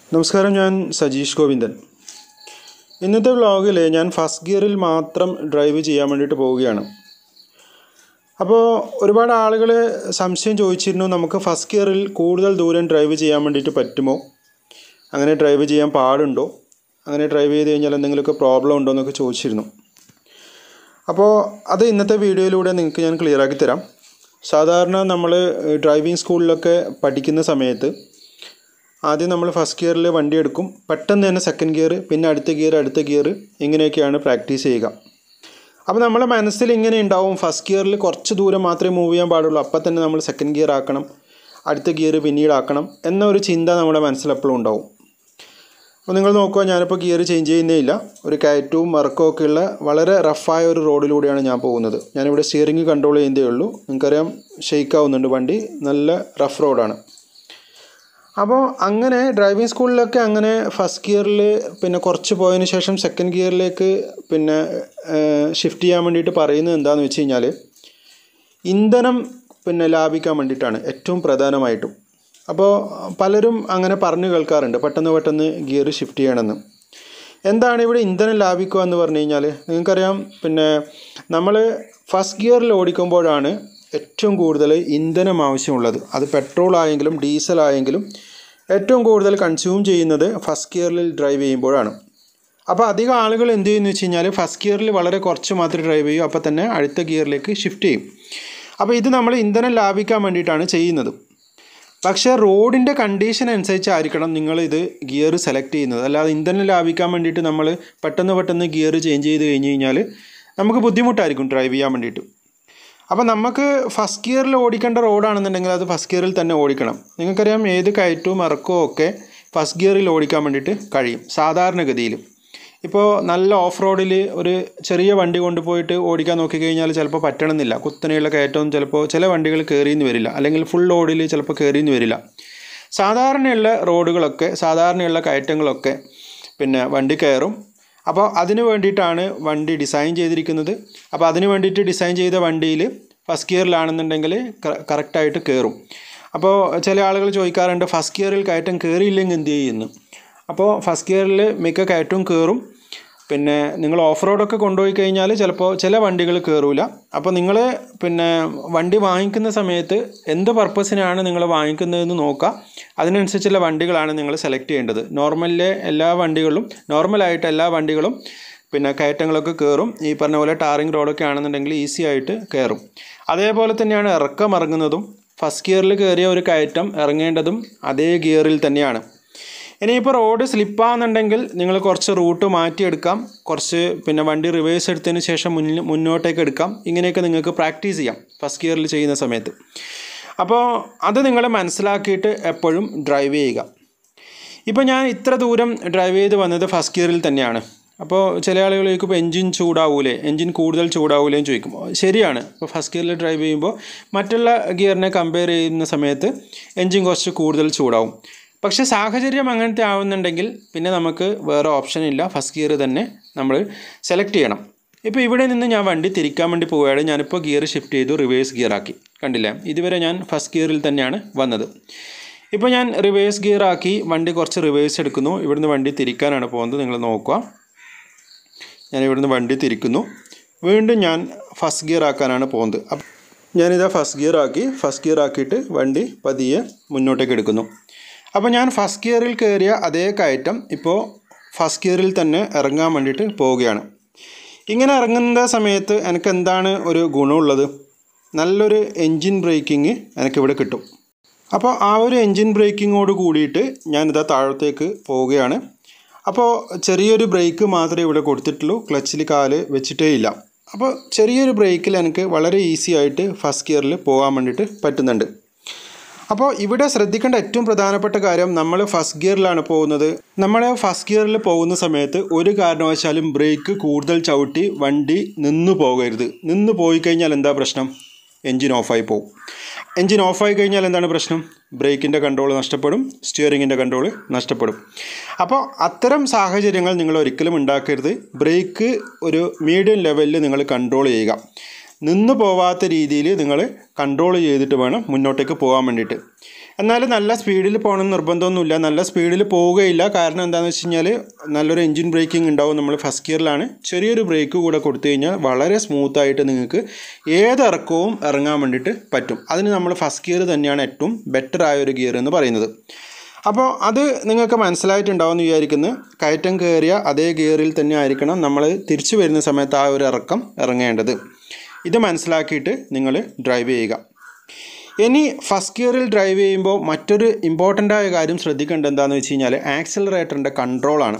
നമസ്കാരം ഞാൻ സജീഷ് ഗോവിന്ദൻ ഇന്നത്തെ വ്ളോഗിൽ ഞാൻ ഫസ്റ്റ് ഗിയറിൽ മാത്രം ഡ്രൈവ് ചെയ്യാൻ വേണ്ടിയിട്ട് പോവുകയാണ് അപ്പോൾ ഒരുപാട് ആളുകൾ സംശയം ചോദിച്ചിരുന്നു നമുക്ക് ഫസ്റ്റ് ഗിയറിൽ കൂടുതൽ ദൂരം ഡ്രൈവ് ചെയ്യാൻ വേണ്ടിയിട്ട് പറ്റുമോ അങ്ങനെ ഡ്രൈവ് ചെയ്യാൻ പാടുണ്ടോ അങ്ങനെ ഡ്രൈവ് ചെയ്ത് കഴിഞ്ഞാൽ എന്തെങ്കിലുമൊക്കെ പ്രോബ്ലം ഉണ്ടോ എന്നൊക്കെ ചോദിച്ചിരുന്നു അപ്പോൾ അത് ഇന്നത്തെ വീഡിയോയിലൂടെ നിങ്ങൾക്ക് ഞാൻ ക്ലിയർ ആക്കി തരാം സാധാരണ നമ്മൾ ഡ്രൈവിംഗ് സ്കൂളിലൊക്കെ പഠിക്കുന്ന സമയത്ത് ആദ്യം നമ്മൾ ഫസ്റ്റ് ഗിയറിൽ വണ്ടി എടുക്കും പെട്ടെന്ന് തന്നെ സെക്കൻഡ് ഗിയർ പിന്നെ അടുത്ത ഗിയർ അടുത്ത ഗിയർ ഇങ്ങനെയൊക്കെയാണ് പ്രാക്ടീസ് ചെയ്യുക അപ്പോൾ നമ്മളെ മനസ്സിൽ ഇങ്ങനെ ഉണ്ടാവും ഫസ്റ്റ് ഗിയറിൽ കുറച്ച് ദൂരം മാത്രമേ മൂവ് ചെയ്യാൻ പാടുള്ളൂ അപ്പം തന്നെ നമ്മൾ സെക്കൻഡ് ഗിയർ ആക്കണം അടുത്ത ഗിയർ പിന്നീട് ആക്കണം എന്ന ഒരു ചിന്ത നമ്മുടെ മനസ്സിൽ എപ്പോഴും ഉണ്ടാവും അപ്പോൾ നിങ്ങൾ നോക്കുക ഞാനിപ്പോൾ ഗിയർ ചേഞ്ച് ചെയ്യുന്നേ ഇല്ല ഒരു കയറ്റവും മറക്കവും ഒക്കെ ഉള്ള വളരെ റഫായ ഒരു റോഡിലൂടെയാണ് ഞാൻ പോകുന്നത് ഞാനിവിടെ സ്റ്റിയറിംഗ് കൺട്രോൾ ചെയ്യുന്നതേ ഉള്ളൂ നിങ്ങൾക്കറിയാം ഷെയ്ക്ക് ആവുന്നുണ്ട് വണ്ടി നല്ല റഫ് റോഡാണ് അപ്പോൾ അങ്ങനെ ഡ്രൈവിംഗ് സ്കൂളിലൊക്കെ അങ്ങനെ ഫസ്റ്റ് ഗിയറിൽ പിന്നെ കുറച്ച് പോയതിന് ശേഷം സെക്കൻഡ് ഗിയറിലേക്ക് പിന്നെ ഷിഫ്റ്റ് ചെയ്യാൻ വേണ്ടിയിട്ട് പറയുന്നത് എന്താണെന്ന് വെച്ച് കഴിഞ്ഞാൽ ഇന്ധനം പിന്നെ ലാഭിക്കാൻ വേണ്ടിയിട്ടാണ് ഏറ്റവും പ്രധാനമായിട്ടും അപ്പോൾ പലരും അങ്ങനെ പറഞ്ഞു കേൾക്കാറുണ്ട് പെട്ടെന്ന് പെട്ടെന്ന് ഗിയർ ഷിഫ്റ്റ് ചെയ്യണമെന്ന് എന്താണ് ഇവിടെ ഇന്ധനം ലാഭിക്കുക എന്ന് പറഞ്ഞു കഴിഞ്ഞാൽ നിങ്ങൾക്കറിയാം പിന്നെ നമ്മൾ ഫസ്റ്റ് ഗിയറിൽ ഓടിക്കുമ്പോഴാണ് ഏറ്റവും കൂടുതൽ ഇന്ധനം ആവശ്യമുള്ളത് അത് പെട്രോൾ ആയെങ്കിലും ഡീസൽ ആയെങ്കിലും ഏറ്റവും കൂടുതൽ കൺസ്യൂം ചെയ്യുന്നത് ഫസ്റ്റ് ഗിയറിൽ ഡ്രൈവ് ചെയ്യുമ്പോഴാണ് അപ്പോൾ അധികം ആളുകൾ എന്ത് ചെയ്യുമെന്ന് വെച്ച് കഴിഞ്ഞാൽ ഫസ്റ്റ് ഗിയറിൽ വളരെ കുറച്ച് മാത്രമേ ഡ്രൈവ് ചെയ്യൂ അപ്പോൾ തന്നെ അടുത്ത ഗിയറിലേക്ക് ഷിഫ്റ്റ് ചെയ്യും അപ്പോൾ ഇത് നമ്മൾ ഇന്ധനം ലാഭിക്കാൻ വേണ്ടിയിട്ടാണ് ചെയ്യുന്നത് പക്ഷേ റോഡിൻ്റെ കണ്ടീഷൻ അനുസരിച്ചായിരിക്കണം നിങ്ങൾ ഇത് ഗിയർ സെലക്ട് ചെയ്യുന്നത് അല്ലാതെ ഇന്ധനം ലാഭിക്കാൻ വേണ്ടിയിട്ട് നമ്മൾ പെട്ടെന്ന് പെട്ടെന്ന് ഗിയർ ചേഞ്ച് ചെയ്ത് കഴിഞ്ഞ് കഴിഞ്ഞാൽ നമുക്ക് ബുദ്ധിമുട്ടായിരിക്കും ഡ്രൈവ് ചെയ്യാൻ വേണ്ടിയിട്ട് അപ്പോൾ നമുക്ക് ഫസ്റ്റ് ഗിയറിൽ ഓടിക്കേണ്ട റോഡാണെന്നുണ്ടെങ്കിൽ അത് ഫസ്റ്റ് ഗിയറിൽ തന്നെ ഓടിക്കണം നിങ്ങൾക്കറിയാം ഏത് കയറ്റവും ഇറക്കവും ഒക്കെ ഫസ്റ്റ് ഗിയറിൽ ഓടിക്കാൻ വേണ്ടിയിട്ട് കഴിയും സാധാരണഗതിയിൽ ഇപ്പോൾ നല്ല ഓഫ് റോഡിൽ ഒരു ചെറിയ വണ്ടി കൊണ്ടുപോയിട്ട് ഓടിക്കാൻ നോക്കിക്കഴിഞ്ഞാൽ ചിലപ്പോൾ പറ്റണമെന്നില്ല കുത്തനെയുള്ള കയറ്റവും ചിലപ്പോൾ ചില വണ്ടികൾ കയറിയെന്ന് വരില്ല അല്ലെങ്കിൽ ഫുൾ ലോഡിൽ ചിലപ്പോൾ കയറിയെന്ന് വരില്ല സാധാരണയുള്ള റോഡുകളൊക്കെ സാധാരണയുള്ള കയറ്റങ്ങളൊക്കെ പിന്നെ വണ്ടി കയറും അപ്പോൾ അതിന് വേണ്ടിയിട്ടാണ് വണ്ടി ഡിസൈൻ ചെയ്തിരിക്കുന്നത് അപ്പോൾ അതിന് വേണ്ടിയിട്ട് ഡിസൈൻ ചെയ്ത വണ്ടിയിൽ ഫസ്റ്റ് ഗിയറിലാണെന്നുണ്ടെങ്കിൽ കറക്റ്റായിട്ട് കയറും അപ്പോൾ ചില ആളുകൾ ചോദിക്കാറുണ്ട് ഫസ്റ്റ് ഗിയറിൽ കയറ്റം കയറിയില്ലെങ്കിൽ എന്ത് ചെയ്യുന്നു അപ്പോൾ ഫസ്റ്റ് ഗിയറിൽ മിക്ക കയറ്റവും കയറും പിന്നെ നിങ്ങൾ ഓഫ് റോഡൊക്കെ കൊണ്ടുപോയി കഴിഞ്ഞാൽ ചിലപ്പോൾ ചില വണ്ടികൾ കയറൂല അപ്പോൾ നിങ്ങൾ പിന്നെ വണ്ടി വാങ്ങിക്കുന്ന സമയത്ത് എന്ത് പർപ്പസിനാണ് നിങ്ങൾ വാങ്ങിക്കുന്നതെന്ന് നോക്കുക അതിനനുസരിച്ചുള്ള വണ്ടികളാണ് നിങ്ങൾ സെലക്ട് ചെയ്യേണ്ടത് നോർമലിലെ എല്ലാ വണ്ടികളും നോർമലായിട്ട് എല്ലാ വണ്ടികളും പിന്നെ കയറ്റങ്ങളൊക്കെ കയറും ഈ പറഞ്ഞ പോലെ ടാറിങ് റോഡൊക്കെ ആണെന്നുണ്ടെങ്കിൽ ഈസി ആയിട്ട് കയറും അതേപോലെ തന്നെയാണ് ഇറക്കം ഇറങ്ങുന്നതും ഫസ്റ്റ് ഗിയറിൽ കയറിയ ഒരു കയറ്റം ഇറങ്ങേണ്ടതും അതേ ഗിയറിൽ തന്നെയാണ് ഇനിയിപ്പോൾ റോഡ് സ്ലിപ്പാകുന്നുണ്ടെങ്കിൽ നിങ്ങൾ കുറച്ച് റൂട്ട് മാറ്റിയെടുക്കാം കുറച്ച് പിന്നെ വണ്ടി റിവേഴ്സ് എടുത്തതിന് ശേഷം മുന്നിൽ മുന്നോട്ടേക്ക് എടുക്കാം ഇങ്ങനെയൊക്കെ നിങ്ങൾക്ക് പ്രാക്ടീസ് ചെയ്യാം ഫസ്റ്റ് ഗിയറിൽ ചെയ്യുന്ന സമയത്ത് അപ്പോൾ അത് നിങ്ങൾ മനസ്സിലാക്കിയിട്ട് എപ്പോഴും ഡ്രൈവ് ചെയ്യുക ഇപ്പോൾ ഞാൻ ഇത്ര ദൂരം ഡ്രൈവ് ചെയ്ത് വന്നത് ഫസ്റ്റ് ഗിയറിൽ തന്നെയാണ് അപ്പോൾ ചില ആളുകൾ ചോദിക്കും ഇപ്പോൾ എൻജിൻ ചൂടാവൂലേ എൻജിൻ കൂടുതൽ ചൂടാവൂലേ എന്ന് ചോദിക്കും ശരിയാണ് ഇപ്പോൾ ഫസ്റ്റ് ഗിയറിൽ ഡ്രൈവ് ചെയ്യുമ്പോൾ മറ്റുള്ള ഗിയറിനെ കമ്പയർ ചെയ്യുന്ന സമയത്ത് എൻജിൻ കുറച്ച് കൂടുതൽ ചൂടാവും പക്ഷേ സാഹചര്യം അങ്ങനത്തെ ആവുന്നുണ്ടെങ്കിൽ പിന്നെ നമുക്ക് വേറെ ഓപ്ഷൻ ഇല്ല ഫസ്റ്റ് ഗിയർ തന്നെ നമ്മൾ സെലക്ട് ചെയ്യണം ഇപ്പോൾ ഇവിടെ നിന്ന് ഞാൻ വണ്ടി തിരിക്കാൻ വേണ്ടി പോവുകയാണ് ഞാനിപ്പോൾ ഗിയർ ഷിഫ്റ്റ് ചെയ്തു റിവേഴ്സ് ഗിയർ ആക്കി കണ്ടില്ലേ ഇതുവരെ ഞാൻ ഫസ്റ്റ് ഗിയറിൽ തന്നെയാണ് വന്നത് ഇപ്പോൾ ഞാൻ റിവേഴ്സ് ഗിയർ ആക്കി വണ്ടി കുറച്ച് റിവേഴ്സ് എടുക്കുന്നു ഇവിടുന്ന് വണ്ടി തിരിക്കാനാണ് പോകുന്നത് നിങ്ങൾ നോക്കുക ഞാൻ ഇവിടുന്ന് വണ്ടി തിരിക്കുന്നു വീണ്ടും ഞാൻ ഫസ്റ്റ് ഗിയർ ആക്കാനാണ് പോകുന്നത് അപ്പം ഞാനിതാ ഫസ്റ്റ് ഗിയർ ആക്കി ഫസ്റ്റ് ഗിയർ ആക്കിയിട്ട് വണ്ടി പതിയെ മുന്നോട്ടേക്ക് എടുക്കുന്നു അപ്പോൾ ഞാൻ ഫസ്റ്റ് ഗിയറിൽ കയറിയ അതേ കയറ്റം ഇപ്പോൾ ഫസ്റ്റ് ഗിയറിൽ തന്നെ ഇറങ്ങാൻ വേണ്ടിയിട്ട് പോവുകയാണ് ഇങ്ങനെ ഇറങ്ങുന്ന സമയത്ത് എനിക്ക് എന്താണ് ഒരു ഗുണമുള്ളത് നല്ലൊരു എൻജിൻ ബ്രേക്കിംഗ് എനിക്കിവിടെ കിട്ടും അപ്പോൾ ആ ഒരു എൻജിൻ ബ്രേക്കിങ്ങോട് കൂടിയിട്ട് ഞാനിതാ താഴത്തേക്ക് പോവുകയാണ് അപ്പോൾ ചെറിയൊരു ബ്രേക്ക് മാത്രമേ ഇവിടെ കൊടുത്തിട്ടുള്ളൂ ക്ലച്ചിൽ കാല് വെച്ചിട്ടേ ഇല്ല അപ്പോൾ ചെറിയൊരു ബ്രേക്കിൽ എനിക്ക് വളരെ ഈസി ആയിട്ട് ഫസ്റ്റ് ഗിയറിൽ പോകാൻ വേണ്ടിയിട്ട് പറ്റുന്നുണ്ട് അപ്പോൾ ഇവിടെ ശ്രദ്ധിക്കേണ്ട ഏറ്റവും പ്രധാനപ്പെട്ട കാര്യം നമ്മൾ ഫസ്റ്റ് ഗിയറിലാണ് പോകുന്നത് നമ്മൾ ഫസ്റ്റ് ഗിയറിൽ പോകുന്ന സമയത്ത് ഒരു കാരണവശാലും ബ്രേക്ക് കൂടുതൽ ചവിട്ടി വണ്ടി നിന്നു പോകരുത് നിന്ന് പോയി കഴിഞ്ഞാൽ എന്താ പ്രശ്നം എൻജിൻ ഓഫായി പോകും എൻജിൻ ഓഫായി കഴിഞ്ഞാൽ എന്താണ് പ്രശ്നം ബ്രേക്കിൻ്റെ കൺട്രോൾ നഷ്ടപ്പെടും സ്റ്റിയറിങ്ങിൻ്റെ കൺട്രോൾ നഷ്ടപ്പെടും അപ്പോൾ അത്തരം സാഹചര്യങ്ങൾ നിങ്ങൾ ഒരിക്കലും ഉണ്ടാക്കരുത് ബ്രേക്ക് ഒരു മീഡിയം ലെവലിൽ നിങ്ങൾ കൺട്രോൾ ചെയ്യുക നിന്ന് പോവാത്ത രീതിയിൽ നിങ്ങൾ കൺട്രോൾ ചെയ്തിട്ട് വേണം മുന്നോട്ടേക്ക് പോകാൻ വേണ്ടിയിട്ട് എന്നാൽ നല്ല സ്പീഡിൽ പോകണം എന്ന് നിർബന്ധമൊന്നുമില്ല നല്ല സ്പീഡിൽ പോവുകയില്ല കാരണം എന്താണെന്ന് വെച്ച് കഴിഞ്ഞാൽ നല്ലൊരു എൻജിൻ ബ്രേക്കിംഗ് ഉണ്ടാവും നമ്മൾ ഫസ്റ്റ് ഗിയറിലാണ് ചെറിയൊരു ബ്രേക്ക് കൂടെ കൊടുത്തു കഴിഞ്ഞാൽ വളരെ സ്മൂത്തായിട്ട് നിങ്ങൾക്ക് ഏത് ഇറക്കവും ഇറങ്ങാൻ വേണ്ടിയിട്ട് പറ്റും അതിന് നമ്മൾ ഫസ്റ്റ് ഗിയർ തന്നെയാണ് ഏറ്റവും ബെറ്റർ ആയ ഒരു ഗിയർ എന്ന് പറയുന്നത് അപ്പോൾ അത് നിങ്ങൾക്ക് മനസ്സിലായിട്ടുണ്ടാവുമെന്ന് വിചാരിക്കുന്നു കയറ്റം കയറിയ അതേ ഗിയറിൽ തന്നെ ആയിരിക്കണം നമ്മൾ തിരിച്ചു വരുന്ന സമയത്ത് ആ ഒരു ഇറക്കം ഇറങ്ങേണ്ടത് ഇത് മനസ്സിലാക്കിയിട്ട് നിങ്ങൾ ഡ്രൈവ് ചെയ്യുക ഇനി ഫസ്റ്റ് ഗിയറിൽ ഡ്രൈവ് ചെയ്യുമ്പോൾ മറ്റൊരു ഇമ്പോർട്ടൻ്റ് ആയ കാര്യം ശ്രദ്ധിക്കേണ്ടത് എന്താണെന്ന് വെച്ച് കഴിഞ്ഞാൽ ആക്സിലറേറ്ററിൻ്റെ കൺട്രോളാണ്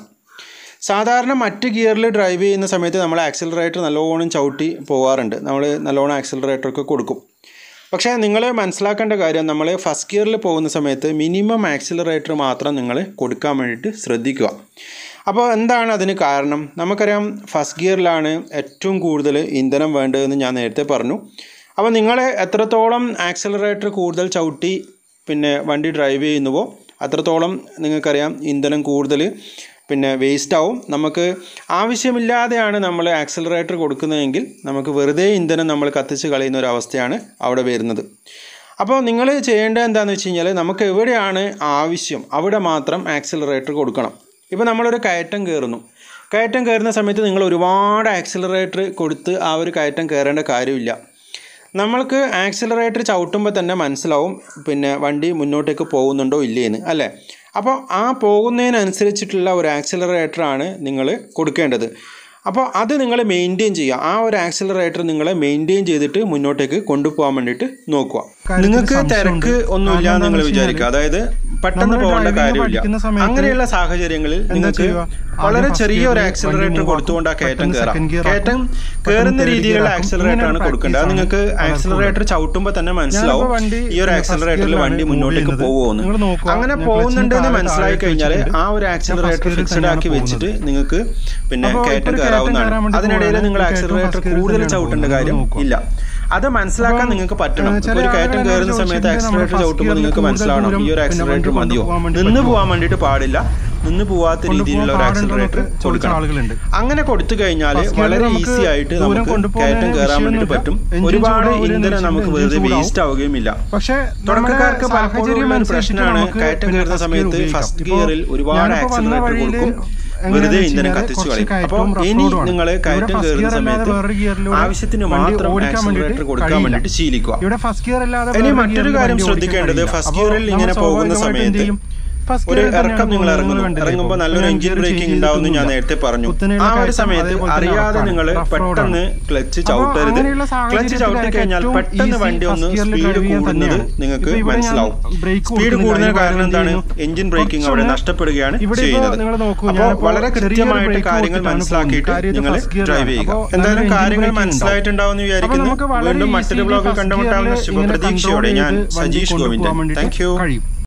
സാധാരണ മറ്റ് ഗിയറിൽ ഡ്രൈവ് ചെയ്യുന്ന സമയത്ത് നമ്മൾ ആക്സിലറേറ്റർ നല്ലോണം ചവിട്ടി പോകാറുണ്ട് നമ്മൾ നല്ലോണം ആക്സിലറേറ്ററൊക്കെ കൊടുക്കും പക്ഷേ നിങ്ങൾ മനസ്സിലാക്കേണ്ട കാര്യം നമ്മൾ ഫസ്റ്റ് ഗിയറിൽ പോകുന്ന സമയത്ത് മിനിമം ആക്സിലറേറ്റർ മാത്രം നിങ്ങൾ കൊടുക്കാൻ വേണ്ടിയിട്ട് ശ്രദ്ധിക്കുക അപ്പോൾ എന്താണ് അതിന് കാരണം നമുക്കറിയാം ഫസ്റ്റ് ഗിയറിലാണ് ഏറ്റവും കൂടുതൽ ഇന്ധനം വേണ്ടതെന്ന് ഞാൻ നേരത്തെ പറഞ്ഞു അപ്പോൾ നിങ്ങൾ എത്രത്തോളം ആക്സിലറേറ്റർ കൂടുതൽ ചവിട്ടി പിന്നെ വണ്ടി ഡ്രൈവ് ചെയ്യുന്നുവോ അത്രത്തോളം നിങ്ങൾക്കറിയാം ഇന്ധനം കൂടുതൽ പിന്നെ വേസ്റ്റ് ആവും നമുക്ക് ആവശ്യമില്ലാതെയാണ് നമ്മൾ ആക്സിലറേറ്റർ കൊടുക്കുന്നതെങ്കിൽ നമുക്ക് വെറുതെ ഇന്ധനം നമ്മൾ കത്തിച്ച് കളയുന്ന ഒരു അവസ്ഥയാണ് അവിടെ വരുന്നത് അപ്പോൾ നിങ്ങൾ ചെയ്യേണ്ടത് എന്താണെന്ന് വെച്ച് കഴിഞ്ഞാൽ നമുക്ക് എവിടെയാണ് ആവശ്യം അവിടെ മാത്രം ആക്സിലറേറ്റർ കൊടുക്കണം ഇപ്പോൾ നമ്മളൊരു കയറ്റം കയറുന്നു കയറ്റം കയറുന്ന സമയത്ത് നിങ്ങൾ ഒരുപാട് ആക്സിലറേറ്റർ കൊടുത്ത് ആ ഒരു കയറ്റം കയറേണ്ട കാര്യമില്ല നമ്മൾക്ക് ആക്സിലറേറ്റർ ചവിട്ടുമ്പോൾ തന്നെ മനസ്സിലാവും പിന്നെ വണ്ടി മുന്നോട്ടേക്ക് പോകുന്നുണ്ടോ ഇല്ലേന്ന് അല്ലേ അപ്പോൾ ആ പോകുന്നതിനനുസരിച്ചിട്ടുള്ള ഒരു ആക്സിലറേറ്ററാണ് നിങ്ങൾ കൊടുക്കേണ്ടത് അപ്പോൾ അത് നിങ്ങൾ മെയിൻറ്റെയിൻ ചെയ്യുക ആ ഒരു ആക്സിലറേറ്റർ നിങ്ങൾ മെയിൻറ്റെയിൻ ചെയ്തിട്ട് മുന്നോട്ടേക്ക് കൊണ്ടുപോകാൻ വേണ്ടിയിട്ട് നോക്കുക നിങ്ങൾക്ക് തിരക്ക് ഒന്നുമില്ല എന്ന് നിങ്ങൾ വിചാരിക്കുക അതായത് പെട്ടെന്ന് പോകേണ്ട കാര്യമില്ല അങ്ങനെയുള്ള സാഹചര്യങ്ങളിൽ നിങ്ങൾക്ക് വളരെ ചെറിയ ഒരു ആക്സിലറേറ്റർ കൊടുത്തുകൊണ്ട് ആ കയറ്റം കയറാം കയറ്റം കയറുന്ന രീതിയിലുള്ള ആക്സിലറേറ്റർ ആണ് കൊടുക്കേണ്ടത് അത് നിങ്ങൾക്ക് ആക്സിലറേറ്റർ ചവിട്ടുമ്പോൾ തന്നെ മനസ്സിലാവും ഈ ഒരു ആക്സിലറേറ്ററിൽ വണ്ടി മുന്നോട്ടേക്ക് പോകുമെന്ന് അങ്ങനെ പോകുന്നുണ്ട് എന്ന് മനസ്സിലായി കഴിഞ്ഞാൽ ആ ഒരു ആക്സിലറേറ്റർ ഫിക്സഡ് ആക്കി വെച്ചിട്ട് നിങ്ങൾക്ക് പിന്നെ കയറ്റം കയറാവുന്നതാണ് അതിനിടയിൽ നിങ്ങൾ ആക്സിലറേറ്റർ കൂടുതൽ ചവിട്ടേണ്ട കാര്യം ഇല്ല അത് മനസ്സിലാക്കാൻ നിങ്ങൾക്ക് പറ്റണം ഒരു കയറ്റം കയറുന്ന സമയത്ത് ആക്സിലറേറ്റർ ചവിട്ടുമ്പോൾ നിങ്ങൾക്ക് മനസ്സിലാവണം ഈ ഒരു ആക്സിലറേറ്റർ മതിയോ നിന്ന് പോകാൻ വേണ്ടിയിട്ട് പാടില്ല നിന്ന് പോവാത്ത രീതിയിലുള്ള ഒരു ആക്സിലറേറ്റർ കൊടുക്കണം അങ്ങനെ കൊടുത്തു കഴിഞ്ഞാൽ വളരെ ഈസി ആയിട്ട് നമുക്ക് കയറ്റം കയറാൻ വേണ്ടിയിട്ട് പറ്റും ഒരുപാട് ഇന്ധനം നമുക്ക് വെറുതെ വേസ്റ്റ് ആവുകയുമില്ല പക്ഷേ തുടക്കക്കാർക്ക് പലപ്പോഴും ഒരു പ്രശ്നമാണ് കയറ്റം കയറുന്ന സമയത്ത് ഫസ്റ്റ് ഗിയറിൽ ഒരുപാട് ആക്സിലറേറ്റർ കൊടുക്കും വെറുതെ ഇന്ധനം കത്തിച്ചു കളയും അപ്പോൾ ഇനി നിങ്ങൾ കയറ്റം കയറുന്ന സമയത്ത് ആവശ്യത്തിന് മാത്രം ആക്സിലറേറ്റർ കൊടുക്കാൻ വേണ്ടിയിട്ട് ശീലിക്കുക ഇവിടെ ഫസ്റ്റ് ഗിയർ അല്ലാതെ ഇനി വേറെ മറ്റൊരു ഗിയറിൽ കാര്യം വണ്ടി ശ്രദ്ധിക്കേണ്ടത് ഓടിക്കാൻ ഫസ്റ്റ് കഴിയില്ല. ഗിയറിൽ അപ്പോൾ ഇങ്ങനെ നമ്മൾ പോകുന്ന സ്വാഭാവികമായിട്ട് എന്ത് സമയത്ത് ചെയ്യും? ഫസ്റ്റ് ഒരു ഗിയറിൽ ഇറക്കം തന്നെയാണ് നിങ്ങൾ പോകുന്നത്. ഇറങ്ങുന്നു കണ്ടില്ലേ? ഇറങ്ങുമ്പോൾ ഇപ്പോൾ നല്ലൊരു എഞ്ചിൻ ഗിയർ ബ്രേക്കിംഗ് ചെയ്തിട്ട് ഉണ്ടാവുമെന്ന് ഞാൻ ഒന്നുമില്ല. നേരത്തെ പറഞ്ഞു കുത്തനെയുള്ള ആ ഒരു കയറ്റം സമയത്ത് അതേപോലെ തന്നെ അറിയാതെ ഇറക്കാണ്. നിങ്ങൾ Rough road പെട്ടെന്ന് ആണ്. ക്ലച്ച് അപ്പോൾ ചവിട്ടരുത് അങ്ങനെയുള്ള ക്ലച്ച് സാഹചര്യത്തിൽ ചവിട്ടി കഴിഞ്ഞാൽ ഏറ്റവും പെട്ടെന്ന് easy വണ്ടി ഒന്ന് first gear ൽ സ്പീഡ് drive ചെയ്യാൻ കൂടുന്നത് തന്നെയാണ്. നിങ്ങൾക്ക് ഇപ്പോൾ ഇവിടെ ഞാൻ മനസ്സിലാവും brake സ്പീഡ് കൊടുക്കുന്നില്ല. കൂടുന്നതിന് അതിന് കാരണം പകരം എന്താണ് എന്ത് എഞ്ചിൻ ബ്രേക്കിംഗ് അവിടെ കുറച്ചൊന്ന് നഷ്ടപ്പെടുകയാണ് ഇവിടെ ഇപ്പോൾ ചെയ്യുന്നത് നിങ്ങൾ നോക്കൂ, അപ്പോൾ ഞാനിപ്പോൾ വളരെ ചെറിയൊരു കൃത്യമായിട്ട് brake കാര്യങ്ങൾ കൊടുത്തിട്ടാണ് മനസ്സിലാക്കിയിട്ട് പോകുന്നത്. നിങ്ങൾ കാര്യത്തിൽ first gear ഡ്രൈവ് ആണ്. ചെയ്യുക അപ്പോൾ എന്തായാലും നല്ലൊരു കാര്യങ്ങൾ engine braking മനസ്സിലായിട്ടുണ്ടാവുമെന്ന് ഉണ്ടാവും. അപ്പോൾ വിചാരിക്കുന്നു നമുക്ക് വളരെ വീണ്ടും മറ്റൊരു easily ബ്ലോഗിൽ first കണ്ടുമുട്ടാമെന്ന് gear ൽ ഇങ്ങനെ ശുഭപ്രതീക്ഷയോടെ control ഞാൻ ചെയ്ത് വണ്ടി സജീഷ് കൊണ്ടുപോകാൻ ഗോവിന്ദൻ വേണ്ടിയിട്ട് താങ്ക് യു കഴിയും